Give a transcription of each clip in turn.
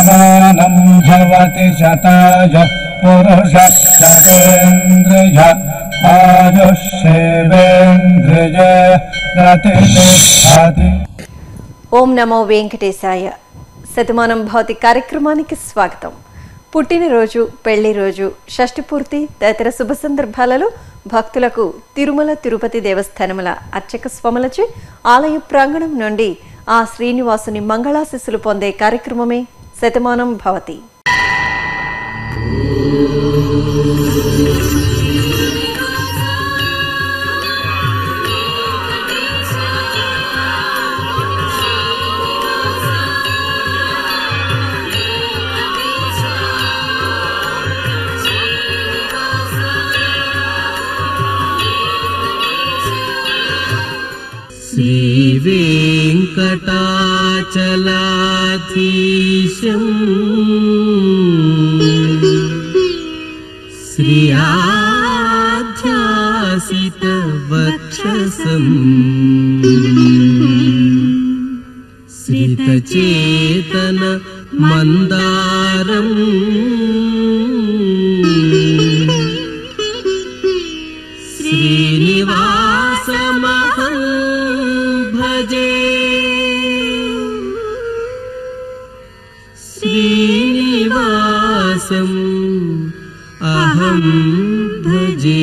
శతమానం భవతి శతాయ పురుష శతేంద్రియ ఆయుష్యేవేంద్రియ ప్రతిష్టతి ఓం నమో వెంకటేశాయ శతమానం భౌతి కార్యక్రమానికి స్వాగతం పుట్టినరోజు పెళ్లి రోజు షష్ఠి పూర్తి తదితర శుభ సందర్భాలలో భక్తులకు తిరుమల తిరుపతి దేవస్థానముల అర్చక స్వాములచే ఆలయ ప్రాంగణం నుండి ఆ శ్రీనివాసుని మంగళాశిస్సులు పొందే కార్యక్రమమే శతమానం భవతి श्रीवेङ्कटाचलाधीशम् श्रियाध्यासितवक्षसम् श्रितचेतन मन्दारम् श्रीनिवासमहं भजे श्रीनिवासम् अहं भजे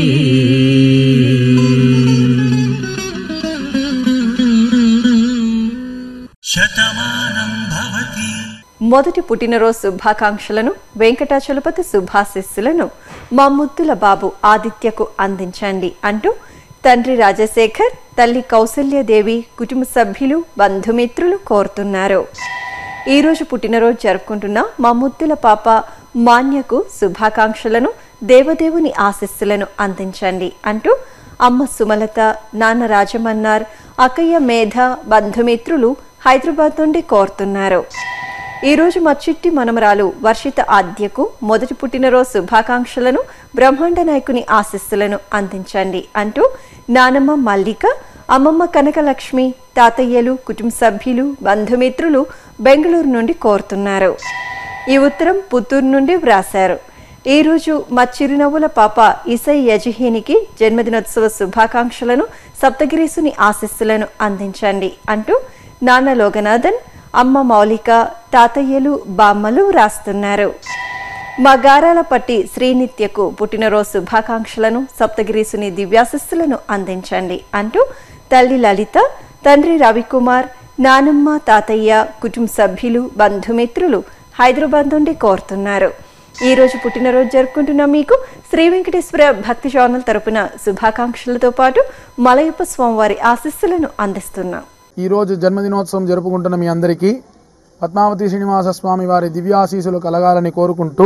शतमानं भवति మొదటి పుట్టినరోజు శుభాకాంక్షలను వెంకటాచలపతి శుభాశిస్సులను మా ముద్దుల బాబు ఆదిత్యకు అందించండి అంటూ తండ్రి రాజశేఖర్ తల్లి కౌసల్యదేవి కుటుంబ సభ్యులు బంధుమిత్రులు కోరుతున్నారు ఈరోజు పుట్టినరోజు జరుపుకుంటున్న మా ముద్దుల పాప మాన్యకు శుభాకాంక్షలను దేవదేవుని ఆశీస్సులను అందించండి అంటూ అమ్మ సుమలత నాన్న రాజమన్నార్ అక్కయ్య మేధ బంధుమిత్రులు హైదరాబాద్ నుండి కోరుతున్నారు ఈ రోజు మా చిట్టి మనమరాలు వర్షిత ఆద్యకు మొదటి పుట్టినరోజు శుభాకాంక్షలను బ్రహ్మాండ నాయకుని ఆశీస్సులను అందించండి అంటూ నానమ్మ మల్లిక అమ్మమ్మ కనకలక్ష్మి తాతయ్యలు కుటుంబ సభ్యులు బంధుమిత్రులు బెంగళూరు నుండి కోరుతున్నారు ఈ ఉత్తరం పుత్తూరు నుండి వ్రాశారు ఈ రోజు మా చిరునవ్వుల పాప ఇసై యజహీనికి జన్మదినోత్సవ శుభాకాంక్షలను సప్తగిరీసుని ఆశీస్సులను అందించండి అంటూ నాన్న లోగనాథన్ అమ్మ మౌలిక తాతయ్యలు బామ్మలు రాస్తున్నారు మా గారాల పట్టి శ్రీనిత్యకు పుట్టినరోజు శుభాకాంక్షలను సప్తగిరీసుని దివ్యాశస్సులను అందించండి అంటూ తల్లి లలిత తండ్రి రవికుమార్ నానమ్మ తాతయ్య కుటుంబ సభ్యులు బంధుమిత్రులు హైదరాబాద్ నుండి కోరుతున్నారు ఈ రోజు పుట్టినరోజు జరుపుకుంటున్న మీకు శ్రీ వెంకటేశ్వర భక్తి ఛానల్ తరపున శుభాకాంక్షలతో పాటు మలయప్ప స్వామివారి ఆశీస్సులను అందిస్తున్నాం ఈరోజు జన్మదినోత్సవం జరుపుకుంటున్న మీ అందరికీ పద్మావతి శ్రీనివాస స్వామి వారి దివ్యాశీసులు కలగాలని కోరుకుంటూ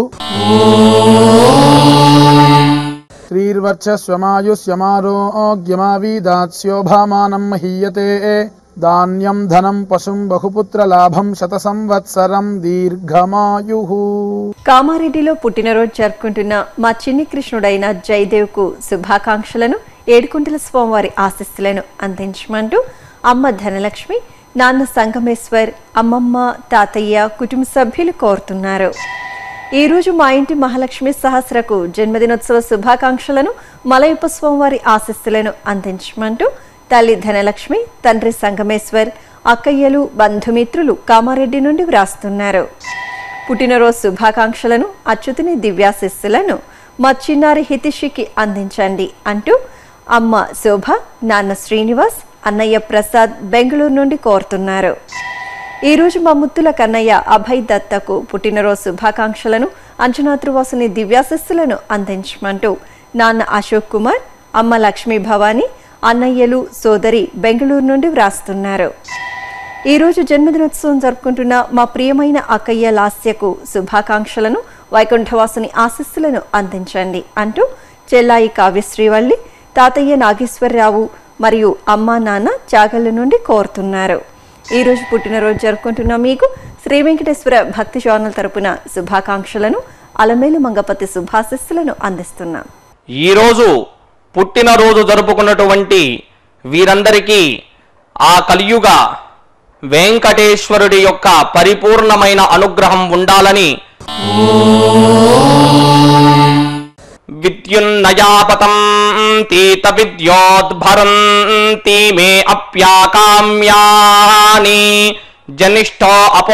శ్రీర్వర్చస్వమాయుష్యమారోగ్యమావీదాస్యోభామానం మహీయతే ధాన్యం ధనం పశుం బహుపుత్ర లాభం శత సంవత్సరం దీర్ఘమాయు కామారెడ్డిలో పుట్టినరోజు జరుపుకుంటున్న మా చిన్ని కృష్ణుడైన జయదేవ్కు శుభాకాంక్షలను ఏడుకుంటల స్వామివారి ఆశీస్సులను అందించమంటూ అమ్మ ధనలక్ష్మి నాన్న సంగమేశ్వర్ అమ్మమ్మ తాతయ్య కుటుంబ సభ్యులు కోరుతున్నారు ఈ రోజు మా ఇంటి మహాలక్ష్మి సహస్రకు జన్మదినోత్సవ శుభాకాంక్షలను మలయప్ప స్వామివారి ఆశీస్సులను అందించమంటూ తల్లి ధనలక్ష్మి తండ్రి సంగమేశ్వర్ అక్కయ్యలు బంధుమిత్రులు కామారెడ్డి నుండి వ్రాస్తున్నారు పుట్టినరోజు శుభాకాంక్షలను అచ్యుతుని దివ్యాశిస్సులను మా చిన్నారి హితిషికి అందించండి అంటూ అమ్మ శోభ నాన్న శ్రీనివాస్ అన్నయ్య ప్రసాద్ బెంగళూరు నుండి కోరుతున్నారు ఈ రోజు మా ముత్తుల కన్నయ్య అభయ్ దత్తకు పుట్టినరోజు శుభాకాంక్షలను అంజనాద్రివాసుని దివ్యాశస్సులను అందించమంటూ నాన్న అశోక్ కుమార్ అమ్మ లక్ష్మీ భవాని అన్నయ్యలు సోదరి బెంగళూరు నుండి వ్రాస్తున్నారు ఈ రోజు జన్మదినోత్సవం జరుపుకుంటున్న మా ప్రియమైన అక్కయ్య లాస్యకు శుభాకాంక్షలను వైకుంఠవాసుని ఆశస్సులను అందించండి అంటూ చెల్లాయి కావ్యశ్రీవల్లి తాతయ్య నాగేశ్వరరావు మరియు అమ్మా నాన్న చాగళ్ళ నుండి కోరుతున్నారు ఈ రోజు పుట్టినరోజు జరుపుకుంటున్న మీకు శ్రీ వెంకటేశ్వర భక్తి ఛానల్ తరపున శుభాకాంక్షలను అలమేలు మంగపతి శుభాశస్సులను అందిస్తున్నాం ఈరోజు పుట్టినరోజు జరుపుకున్నటువంటి వీరందరికీ ఆ కలియుగ వెంకటేశ్వరుడి యొక్క పరిపూర్ణమైన అనుగ్రహం ఉండాలని విద్యున్నయాపతం తీత విద్యోద్భరంతి మే అప్యాకామ్యాని జనిష్టో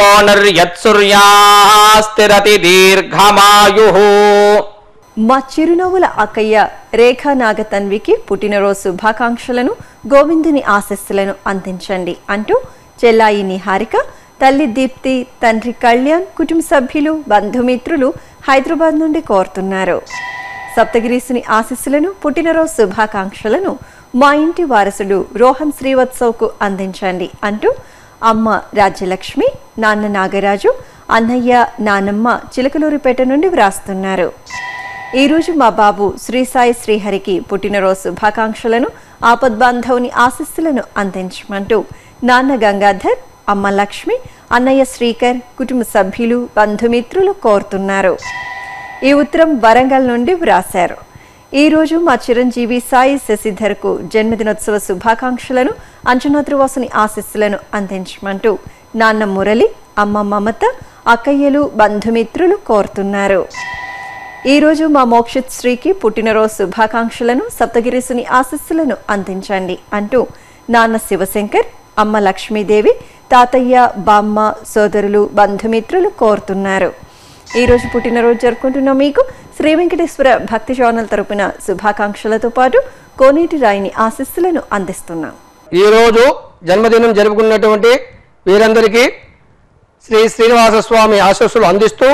అపోనర్యత్సూర్యాస్తిరతి దీర్ఘమాయు మా చిరునవ్వుల అక్కయ్య రేఖా నాగతన్వికి పుట్టినరోజు శుభాకాంక్షలను గోవిందుని ఆశస్సులను అందించండి అంటూ చెల్లాయి నిహారిక తల్లి దీప్తి తండ్రి కళ్యాణ్ కుటుంబ సభ్యులు బంధుమిత్రులు హైదరాబాద్ నుండి కోరుతున్నారు సప్తగిరీసుని ఆశీస్సులను పుట్టినరోజు శుభాకాంక్షలను మా ఇంటి వారసుడు రోహన్ శ్రీవత్సవ్కు అందించండి అంటూ అమ్మ రాజ్యలక్ష్మి నాన్న నాగరాజు అన్నయ్య నానమ్మ చిలకలూరిపేట నుండి వ్రాస్తున్నారు ఈరోజు మా బాబు శ్రీ సాయి శ్రీహరికి పుట్టినరోజు శుభాకాంక్షలను ఆపద్బాంధవుని ఆశీస్సులను అందించమంటూ నాన్న గంగాధర్ అమ్మ లక్ష్మి అన్నయ్య శ్రీకర్ కుటుంబ సభ్యులు బంధుమిత్రులు కోరుతున్నారు ఈ ఉత్తరం వరంగల్ నుండి వ్రాశారు ఈ రోజు మా చిరంజీవి సాయి శశిధర్కు జన్మదినోత్సవ శుభాకాంక్షలను అంజనాద్రివాసుని ఆశీస్సులను అందించమంటూ నాన్న మురళి అమ్మ మమత అక్కయ్యలు బంధుమిత్రులు కోరుతున్నారు ఈ రోజు మా మోక్షిత్ శ్రీకి పుట్టినరోజు శుభాకాంక్షలను సప్తగిరీసుని ఆశీస్సులను అందించండి అంటూ నాన్న శివశంకర్ అమ్మ లక్ష్మీదేవి తాతయ్య బామ్మ సోదరులు బంధుమిత్రులు కోరుతున్నారు ఈ రోజు పుట్టినరోజు జరుపుకుంటున్న మీకు శ్రీ వెంకటేశ్వర భక్తి ఛానల్ తరపున శుభాకాంక్షలతో పాటు కోనేటి రాయిని ఆశీస్సులను అందిస్తున్నాం ఈరోజు జన్మదినం జరుపుకున్నటువంటి వీరందరికీ శ్రీ శ్రీనివాస స్వామి ఆశస్సులు అందిస్తూ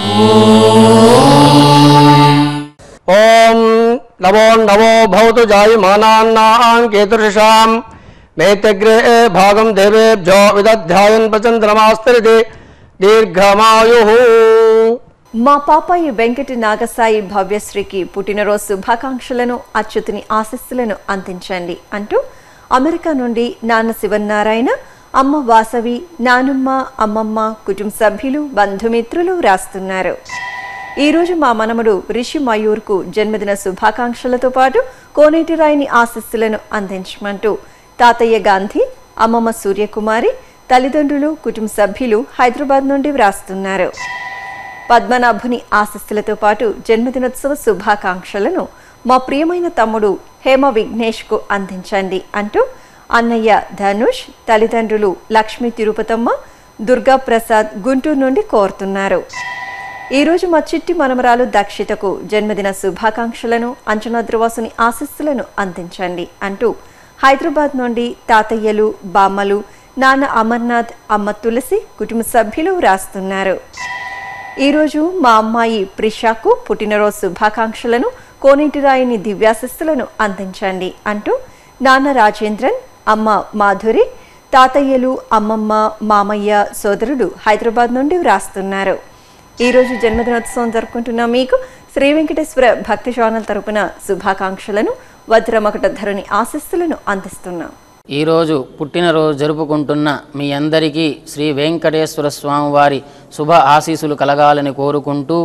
ఓం నమో నమో భవతు జాయమానాన్నాం కేతుషాం మేతగ్రే భాగం దేవేభ్యో విదధ్యాయన్ ప్రచంద్రమాస్తరిది దీర్ఘమాయు మా పాపాయి వెంకట నాగసాయి భవ్యశ్రీకి పుట్టినరోజు శుభాకాంక్షలను అచ్యుతుని ఆశస్సులను అందించండి అంటూ అమెరికా నుండి నాన్న శివన్నారాయణ అమ్మ వాసవి నానమ్మ అమ్మమ్మ కుటుంబ సభ్యులు బంధుమిత్రులు రాస్తున్నారు ఈ రోజు మా మనమడు రిషి మయూర్కు జన్మదిన శుభాకాంక్షలతో పాటు కోనేటి రాయిని ఆశస్సులను అందించమంటూ తాతయ్య గాంధీ అమ్మమ్మ సూర్యకుమారి తల్లిదండ్రులు కుటుంబ సభ్యులు హైదరాబాద్ నుండి వ్రాస్తున్నారు పద్మనాభుని ఆశస్సులతో పాటు జన్మదినోత్సవ శుభాకాంక్షలను మా ప్రియమైన తమ్ముడు హేమ విఘ్నేష్కు అందించండి అంటూ అన్నయ్య ధనుష్ తల్లిదండ్రులు లక్ష్మీ తిరుపతమ్మ దుర్గా ప్రసాద్ గుంటూరు నుండి కోరుతున్నారు ఈరోజు మా చిట్టి మనమరాలు దక్షితకు జన్మదిన శుభాకాంక్షలను అంచనాద్రవాసుని ఆశస్సులను అందించండి అంటూ హైదరాబాద్ నుండి తాతయ్యలు బామ్మలు నాన్న అమర్నాథ్ అమ్మ తులసి కుటుంబ సభ్యులు రాస్తున్నారు ఈరోజు మా అమ్మాయి ప్రిషాకు పుట్టినరోజు శుభాకాంక్షలను కోనేటిరాయిని దివ్యాశస్సులను అందించండి అంటూ నాన్న రాజేంద్రన్ అమ్మ మాధురి తాతయ్యలు అమ్మమ్మ మామయ్య సోదరుడు హైదరాబాద్ నుండి వ్రాస్తున్నారు ఈరోజు జన్మదినోత్సవం జరుపుకుంటున్న మీకు శ్రీ వెంకటేశ్వర భక్తి ఛానల్ తరపున శుభాకాంక్షలను వజ్రమకట ధరుని ఆశస్సులను అందిస్తున్నాం ఈరోజు పుట్టినరోజు జరుపుకుంటున్న మీ అందరికీ శ్రీ వెంకటేశ్వర స్వామి వారి శుభ ఆశీస్సులు కలగాలని కోరుకుంటూ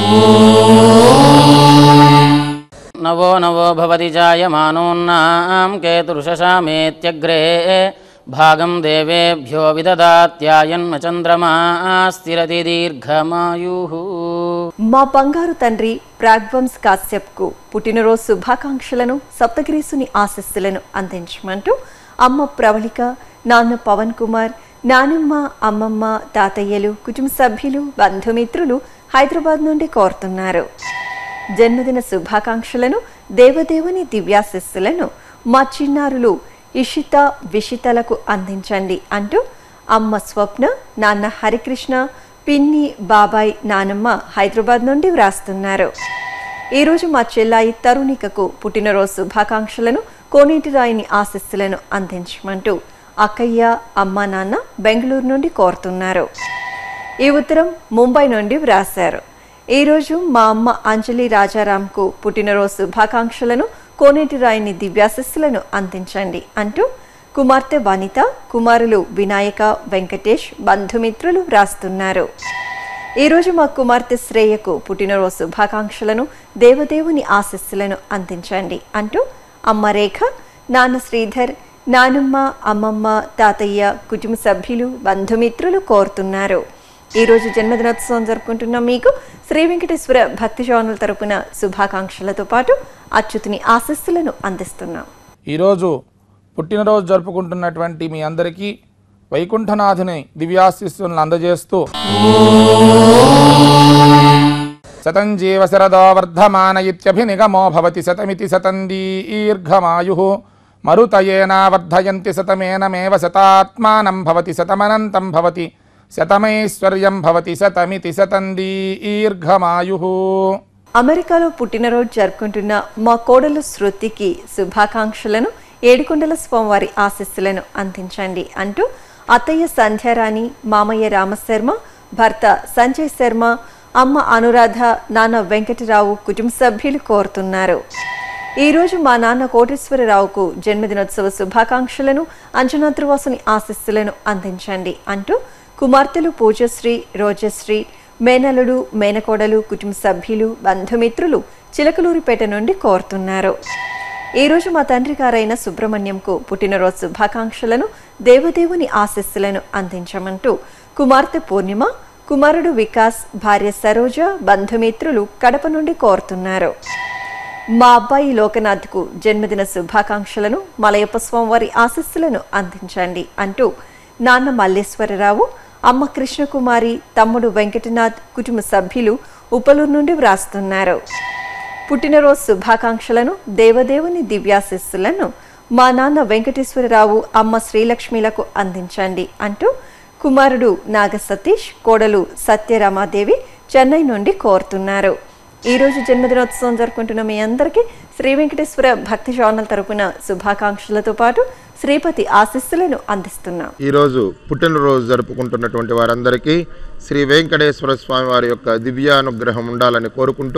నవో నవో భవతి జాయమానోన్నాం కేతురుషామేత్యగ్రే భాగం దేవేభ్యో విదదాత్యాయన్మ చంద్రమా స్థిరతి దీర్ఘమాయు మా బంగారు తండ్రి ప్రాగ్వంశ్ కాశ్యప్కు పుట్టినరోజు శుభాకాంక్షలను సప్తగిరీసుని ఆశస్సులను అందించమంటూ అమ్మ ప్రవళిక నాన్న పవన్ కుమార్ నానమ్మ అమ్మమ్మ తాతయ్యలు కుటుంబ సభ్యులు బంధుమిత్రులు హైదరాబాద్ నుండి కోరుతున్నారు జన్మదిన శుభాకాంక్షలను దేవదేవుని దివ్యాశస్సులను మా చిన్నారులు ఇషిత విషితలకు అందించండి అంటూ అమ్మ స్వప్న నాన్న హరికృష్ణ పిన్ని బాబాయ్ నానమ్మ హైదరాబాద్ నుండి వ్రాస్తున్నారు ఈరోజు మా చెల్లాయి తరుణికకు పుట్టినరోజు శుభాకాంక్షలను కోనేటి రాయిని ఆశస్సులను అందించమంటూ అక్కయ్య అమ్మ నాన్న బెంగళూరు నుండి కోరుతున్నారు ఈ ఉత్తరం ముంబై నుండి వ్రాశారు ఈరోజు మా అమ్మ అంజలి రాజారాంకు పుట్టినరోజు శుభాకాంక్షలను కోనేటి రాయిని దివ్యాశస్సులను అందించండి అంటూ కుమార్తె వనిత కుమారులు వినాయక వెంకటేష్ బంధుమిత్రులు వ్రాస్తున్నారు ఈరోజు మా కుమార్తె శ్రేయకు పుట్టినరోజు శుభాకాంక్షలను దేవదేవుని ఆశస్సులను అందించండి అంటూ అమ్మ రేఖ నాన్న శ్రీధర్ నానమ్మ అమ్మమ్మ తాతయ్య కుటుంబ సభ్యులు బంధుమిత్రులు కోరుతున్నారు ఈ రోజు జన్మదినోత్సవం జరుపుకుంటున్న మీకు శ్రీ వెంకటేశ్వర భక్తి ఛానల్ తరపున శుభాకాంక్షలతో పాటు అచ్యుతుని ఆశస్సులను అందిస్తున్నాం ఈరోజు పుట్టినరోజు జరుపుకుంటున్నటువంటి మీ అందరికీ వైకుంఠనాథుని దివ్యాశిస్సులను అందజేస్తూ శతం జీవ శరదో వర్ధమాన ఇత్యభినిగమో భవతి శతమితి శతం దీర్ఘమాయు మరుతయేనా వర్ధయంతి శతమేనమేవ శతాత్మానం భవతి శతమనంతం భవతి శతమైశ్వర్యం భవతి శతమితి శతం దీర్ఘమాయు అమెరికాలో పుట్టినరోజు జరుపుకుంటున్న మా కోడలు శృతికి శుభాకాంక్షలను ఏడుకొండల స్వామివారి ఆశస్సులను అందించండి అంటూ అత్తయ్య సంధ్యారాణి మామయ్య రామశర్మ భర్త సంజయ్ శర్మ అమ్మ అనురాధ నాన్న వెంకటరావు కుటుంబ సభ్యులు కోరుతున్నారు ఈ రోజు మా నాన్న కోటేశ్వరరావుకు జన్మదినోత్సవ శుభాకాంక్షలను అంజనాద్రివాసుని ఆశస్సులను అందించండి అంటూ కుమార్తెలు పూజశ్రీ రోజశ్రీ మేనలుడు మేనకోడలు కుటుంబ సభ్యులు బంధుమిత్రులు చిలకలూరిపేట నుండి కోరుతున్నారు ఈ రోజు మా తండ్రి గారైన సుబ్రహ్మణ్యంకు పుట్టినరోజు శుభాకాంక్షలను దేవదేవుని ఆశస్సులను అందించమంటూ కుమార్తె పూర్ణిమ కుమారుడు వికాస్ భార్య సరోజ బంధుమిత్రులు కడప నుండి కోరుతున్నారు మా అబ్బాయి లోకనాథ్కు జన్మదిన శుభాకాంక్షలను మలయప్ప స్వామివారి ఆశస్సులను అందించండి అంటూ నాన్న మల్లేశ్వరరావు అమ్మ కృష్ణకుమారి తమ్ముడు వెంకటనాథ్ కుటుంబ సభ్యులు ఉపలూరు నుండి వ్రాస్తున్నారు పుట్టినరోజు శుభాకాంక్షలను దేవదేవుని దివ్యాశిస్సులను మా నాన్న వెంకటేశ్వరరావు అమ్మ శ్రీలక్ష్మిలకు అందించండి అంటూ కుమారుడు నాగ సతీష్ కోడలు సత్యరామాదేవి చెన్నై నుండి కోరుతున్నారు ఈ రోజు జన్మదినోత్సవం జరుపుకుంటున్న మీ అందరికీ శ్రీ వెంకటేశ్వర భక్తి ఛానల్ తరపున శుభాకాంక్షలతో పాటు శ్రీపతి ఆశీస్సులను అందిస్తున్నాం ఈరోజు పుట్టినరోజు జరుపుకుంటున్నటువంటి వారందరికీ శ్రీ వెంకటేశ్వర స్వామి వారి యొక్క దివ్యానుగ్రహం ఉండాలని కోరుకుంటూ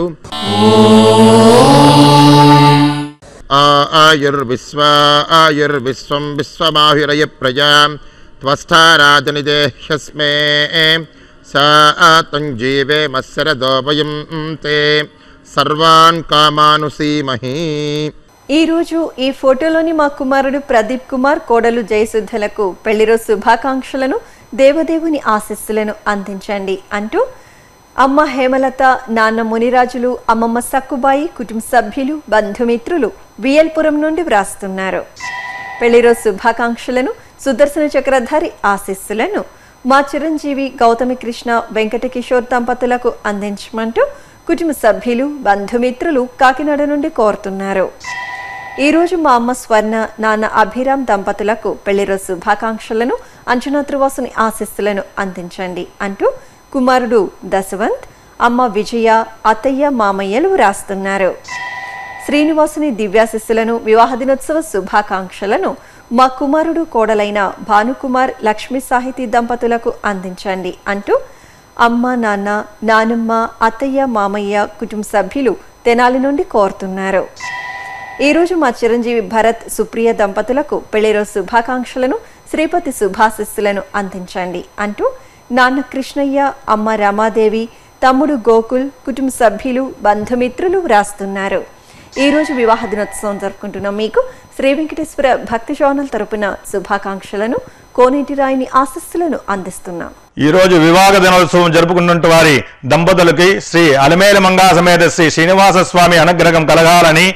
ఆ ఆయుర్విశ్వ ఆయుర్విశ్వం విశ్వమాహిరయ ప్రజా త్వస్థారాజనిదేహ్యస్మే సా తంజీవే మత్సరదోపయం తే సర్వాన్ కామానుసీమహీ ఈ రోజు ఈ ఫోటోలోని మా కుమారుడు ప్రదీప్ కుమార్ కోడలు జయసుద్ధలకు పెళ్లిరోజు శుభాకాంక్షలను దేవదేవుని ఆశీస్సులను అందించండి అంటూ అమ్మ హేమలత నాన్న మునిరాజులు అమ్మమ్మ సక్కుబాయి కుటుంబ సభ్యులు బంధుమిత్రులు వియల్పురం నుండి వ్రాస్తున్నారు పెళ్లిరోజు శుభాకాంక్షలను సుదర్శన చక్రధారి ఆశీస్సులను మా చిరంజీవి గౌతమి కృష్ణ వెంకట కిషోర్ దంపతులకు అందించమంటూ కుటుంబ సభ్యులు బంధుమిత్రులు కాకినాడ నుండి కోరుతున్నారు ఈ రోజు మా అమ్మ స్వర్ణ నాన్న అభిరామ్ దంపతులకు పెళ్లిరోజు శుభాకాంక్షలను అంచనా త్రివాసుని ఆశీస్సులను అందించండి అంటూ కుమారుడు దశవంత్ అమ్మ విజయ అత్తయ్య మామయ్యలు రాస్తున్నారు శ్రీనివాసుని దివ్యాశిస్సులను వివాహ దినోత్సవ శుభాకాంక్షలను మా కుమారుడు కోడలైన భానుకుమార్ లక్ష్మీ సాహితీ దంపతులకు అందించండి అంటూ అమ్మ నాన్న నానమ్మ అత్తయ్య మామయ్య కుటుంబ సభ్యులు తెనాలి నుండి కోరుతున్నారు ఈ రోజు మా చిరంజీవి భరత్ సుప్రియ దంపతులకు పెళ్లిరోజు శుభాకాంక్షలను శ్రీపతి శుభాశిస్సులను అందించండి అంటూ నాన్న కృష్ణయ్య అమ్మ రమాదేవి తమ్ముడు గోకుల్ కుటుంబ సభ్యులు బంధుమిత్రులు వ్రాస్తున్నారు ఈ రోజు వివాహ దినోత్సవం జరుపుకుంటున్న మీకు శ్రీ వెంకటేశ్వర భక్తి ఛానల్ తరపున శుభాకాంక్షలను కోనేటి రాయిని ఆశస్సులను అందిస్తున్నాం ఈ రోజు వివాహ దినోత్సవం జరుపుకున్నట్టు వారి దంపతులకి శ్రీ అలమేలు మంగా సమేత శ్రీ శ్రీనివాస స్వామి అనుగ్రహం కలగాలని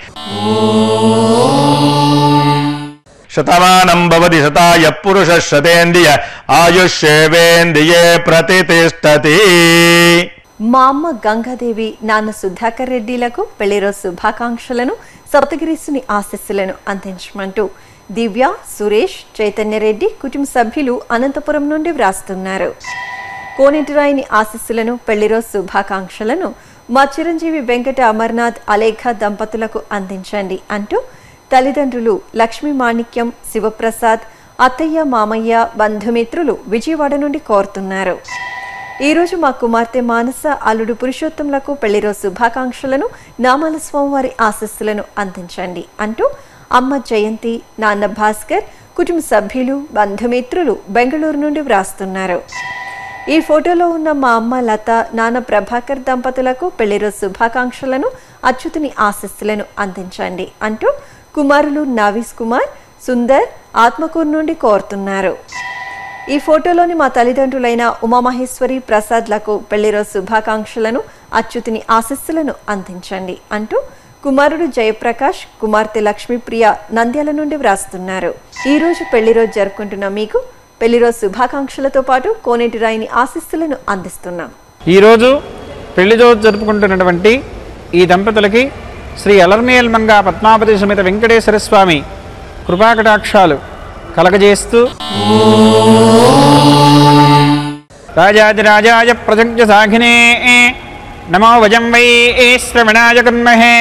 శతమానం భవతి శతాయ పురుష శతేంద్రియ ఆయుష్యేవేంద్రియే ప్రతిష్టతి మా అమ్మ గంగాదేవి నాన్న సుధాకర్ రెడ్డిలకు పెళ్లిరోజు శుభాకాంక్షలను సప్తగిరీసుని ఆశస్సులను అందించమంటూ దివ్య సురేష్ చైతన్య రెడ్డి కుటుంబ సభ్యులు అనంతపురం నుండి వ్రాస్తున్నారు కోనేటిరాయిని ఆశస్సులను పెళ్లిరోజు శుభాకాంక్షలను మా చిరంజీవి వెంకట అమర్నాథ్ అలేఖ దంపతులకు అందించండి అంటూ తల్లిదండ్రులు లక్ష్మీ మాణిక్యం శివప్రసాద్ అత్తయ్య మామయ్య బంధుమిత్రులు విజయవాడ నుండి కోరుతున్నారు ఈ రోజు మా కుమార్తె మానస అల్లుడు పురుషోత్తములకు పెళ్లిరోజు శుభాకాంక్షలను నామాల స్వామివారి ఆశస్సులను అందించండి అంటూ అమ్మ జయంతి నాన్న భాస్కర్ కుటుంబ సభ్యులు బంధుమిత్రులు బెంగళూరు నుండి వ్రాస్తున్నారు ఈ ఫోటోలో ఉన్న మా అమ్మ లత నాన్న ప్రభాకర్ దంపతులకు పెళ్లిరోజు శుభాకాంక్షలను అచ్యుతుని ఆశస్సులను అందించండి అంటూ కుమారులు నావీస్ కుమార్ సుందర్ ఆత్మకూరు నుండి కోరుతున్నారు ఈ ఫోటోలోని మా తల్లిదండ్రులైన ఉమామహేశ్వరి ప్రసాద్లకు పెళ్లిరోజు శుభాకాంక్షలను అచ్యుతిని ఆశస్సులను అందించండి అంటూ కుమారుడు జయప్రకాష్ కుమార్తె లక్ష్మీప్రియ నంద్యాల నుండి వ్రాస్తున్నారు ఈ రోజు పెళ్లి రోజు జరుపుకుంటున్న మీకు పెళ్లిరోజు శుభాకాంక్షలతో పాటు కోనేటి రాయిని ఆశస్సులను అందిస్తున్నాం ఈరోజు పెళ్లి రోజు జరుపుకుంటున్నటువంటి ఈ దంపతులకి శ్రీ అలర్మేల్ మంగా పద్మావతి సమేత వెంకటేశ్వర స్వామి కృపాకటాక్షాలు కలగజేస్తూ రాజాదిరాజాయ ప్రజజ్ఞ సాఘినే నమో వజం వై శ్రవణాయ కన్మహే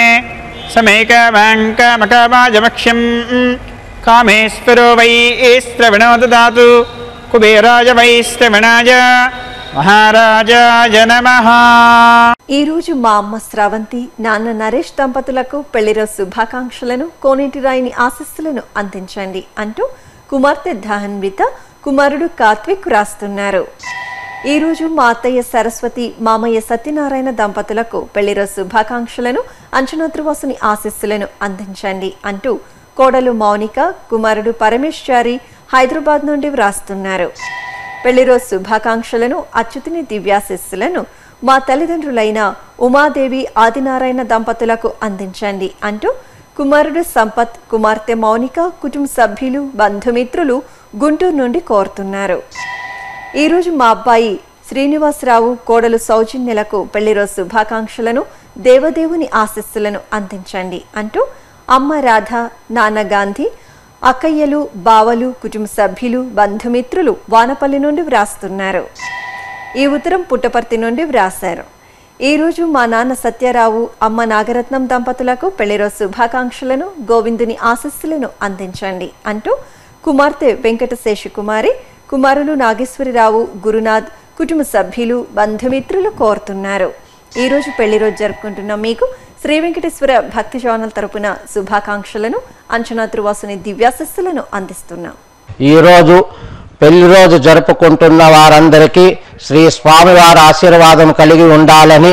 సమేకమాంకమకమాజమక్ష్యం కామేశ్వరో వై శ్రవణో దదాతు కుబేరాయ వై శ్రవణాయ మహారాజాయ నమః ఈ రోజు మా అమ్మ స్రవంతి నాన్న నరేష్ దంపతులకు పెళ్లిరోజు శుభాకాంక్షలను కోనేటి రాయిని ఆశస్సులను అందించండి అంటూ కుమార్తె ధాన్విత కుమారుడు కార్త్విక్ రాస్తున్నారు ఈ రోజు మా అత్తయ్య సరస్వతి మామయ్య సత్యనారాయణ దంపతులకు పెళ్లిరోజు శుభాకాంక్షలను అంచనాద్రువాసుని ఆశస్సులను అందించండి అంటూ కోడలు మౌనిక కుమారుడు పరమేశ్వరి హైదరాబాద్ నుండి వ్రాస్తున్నారు పెళ్లిరోజు శుభాకాంక్షలను అచ్యుతిని దివ్యాశిస్సులను మా తల్లిదండ్రులైన ఉమాదేవి ఆదినారాయణ దంపతులకు అందించండి అంటూ కుమారుడు సంపత్ కుమార్తె మౌనిక కుటుంబ సభ్యులు బంధుమిత్రులు గుంటూరు నుండి కోరుతున్నారు ఈరోజు మా అబ్బాయి శ్రీనివాసరావు కోడలు సౌజన్యలకు పెళ్లిరోజు శుభాకాంక్షలను దేవదేవుని ఆశస్సులను అందించండి అంటూ అమ్మ రాధ నాన్న గాంధీ అక్కయ్యలు బావలు కుటుంబ సభ్యులు బంధుమిత్రులు వానపల్లి నుండి వ్రాస్తున్నారు ఈ ఉత్తరం పుట్టపర్తి నుండి వ్రాశారు ఈ రోజు మా నాన్న సత్యరావు అమ్మ నాగరత్నం దంపతులకు పెళ్లిరోజు శుభాకాంక్షలను గోవిందుని ఆశస్సులను అందించండి అంటూ కుమార్తె వెంకట శేషకుమారి కుమారులు నాగేశ్వరిరావు గురునాథ్ కుటుంబ సభ్యులు బంధుమిత్రులు కోరుతున్నారు ఈ రోజు పెళ్లి రోజు జరుపుకుంటున్న మీకు శ్రీ వెంకటేశ్వర భక్తి ఛానల్ తరపున శుభాకాంక్షలను అంచనా త్రువాసుని దివ్యాశస్సులను అందిస్తున్నాం ఈరోజు పెళ్లి రోజు జరుపుకుంటున్న వారందరికీ శ్రీ స్వామివారి ఆశీర్వాదం కలిగి ఉండాలని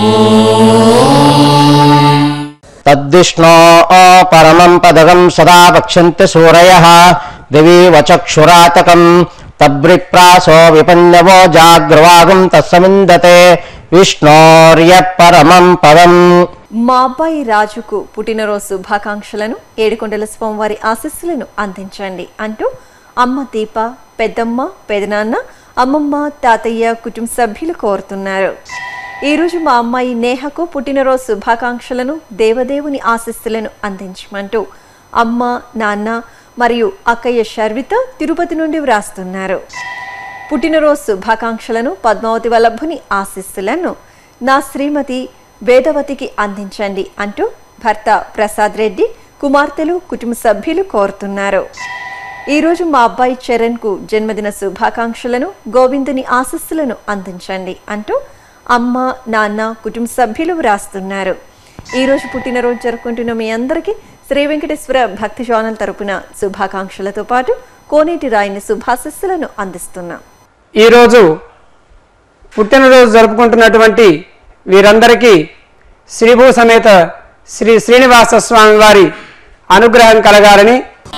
తద్విష్ణో పరమం పదగం సదా వక్ష్యంతి సూరయ దివి వచక్షురాతకం తబ్రిప్రాసో విపన్నవో జాగ్రవాగం తస్సమిందతే విష్ణోర్య పరమం పదం మా అబ్బాయి రాజుకు పుట్టినరోజు శుభాకాంక్షలను ఏడుకొండల స్వామివారి ఆశస్సులను అందించండి అంటూ అమ్మ దీప పెద్దమ్మ పెదనాన్న అమ్మమ్మ తాతయ్య కుటుంబ సభ్యులు కోరుతున్నారు ఈరోజు మా అమ్మాయి నేహకు పుట్టినరోజు శుభాకాంక్షలను దేవదేవుని ఆశస్సులను అందించమంటూ అమ్మ నాన్న మరియు అక్కయ్య శర్విత తిరుపతి నుండి వ్రాస్తున్నారు పుట్టినరోజు శుభాకాంక్షలను పద్మావతి వల్లభుని ఆశీస్సులను నా శ్రీమతి వేదవతికి అందించండి అంటూ భర్త ప్రసాద్ రెడ్డి కుమార్తెలు కుటుంబ సభ్యులు కోరుతున్నారు ఈరోజు మా అబ్బాయి చరణ్కు జన్మదిన శుభాకాంక్షలను గోవిందుని ఆశస్సులను అందించండి అంటూ అమ్మ నాన్న కుటుంబ సభ్యులు వ్రాస్తున్నారు ఈరోజు పుట్టినరోజు జరుపుకుంటున్న మీ అందరికీ శ్రీ వెంకటేశ్వర భక్తి ఛానల్ తరపున శుభాకాంక్షలతో పాటు కోనేటి రాయిని శుభాశస్సులను అందిస్తున్నాం ఈరోజు పుట్టినరోజు జరుపుకుంటున్నటువంటి వీరందరికీ శ్రీభూ సమేత శ్రీ శ్రీనివాస స్వామి వారి అనుగ్రహం కలగాలని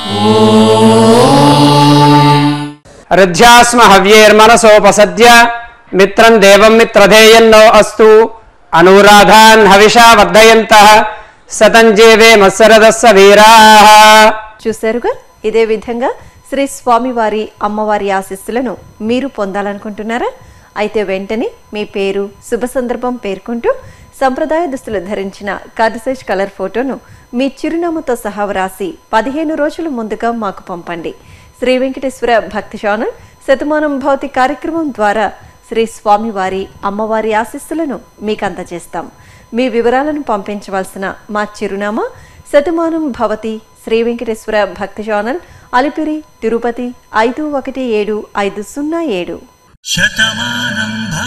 హృధ్యాస్మ హవ్యేర్మనసోపసద్య మిత్రం దేవం మిత్రధేయన్నో అస్తు అనురాధాన్ హవిషా వర్ధయంత సతంజేవే మత్సరదస్స వీరా చూశారుగా ఇదే విధంగా శ్రీ స్వామివారి అమ్మవారి ఆశీస్సులను మీరు పొందాలనుకుంటున్నారా అయితే వెంటనే మీ పేరు శుభ సందర్భం పేర్కొంటూ సంప్రదాయ దుస్తులు ధరించిన కార్డుసైజ్ కలర్ ఫోటోను మీ చిరునామాతో సహా వ్రాసి పదిహేను రోజుల ముందుగా మాకు పంపండి శ్రీ వెంకటేశ్వర భక్తి ఛానల్ శతమానం భౌతి కార్యక్రమం ద్వారా శ్రీ స్వామివారి అమ్మవారి ఆశీస్సులను మీకు అందజేస్తాం మీ వివరాలను పంపించవలసిన మా చిరునామా శతమానం భవతి శ్రీ వెంకటేశ్వర భక్తి ఛానల్ అలిపిరి తిరుపతి ఐదు ఒకటి ఏడు ఐదు సున్నా ఏడు శతమానం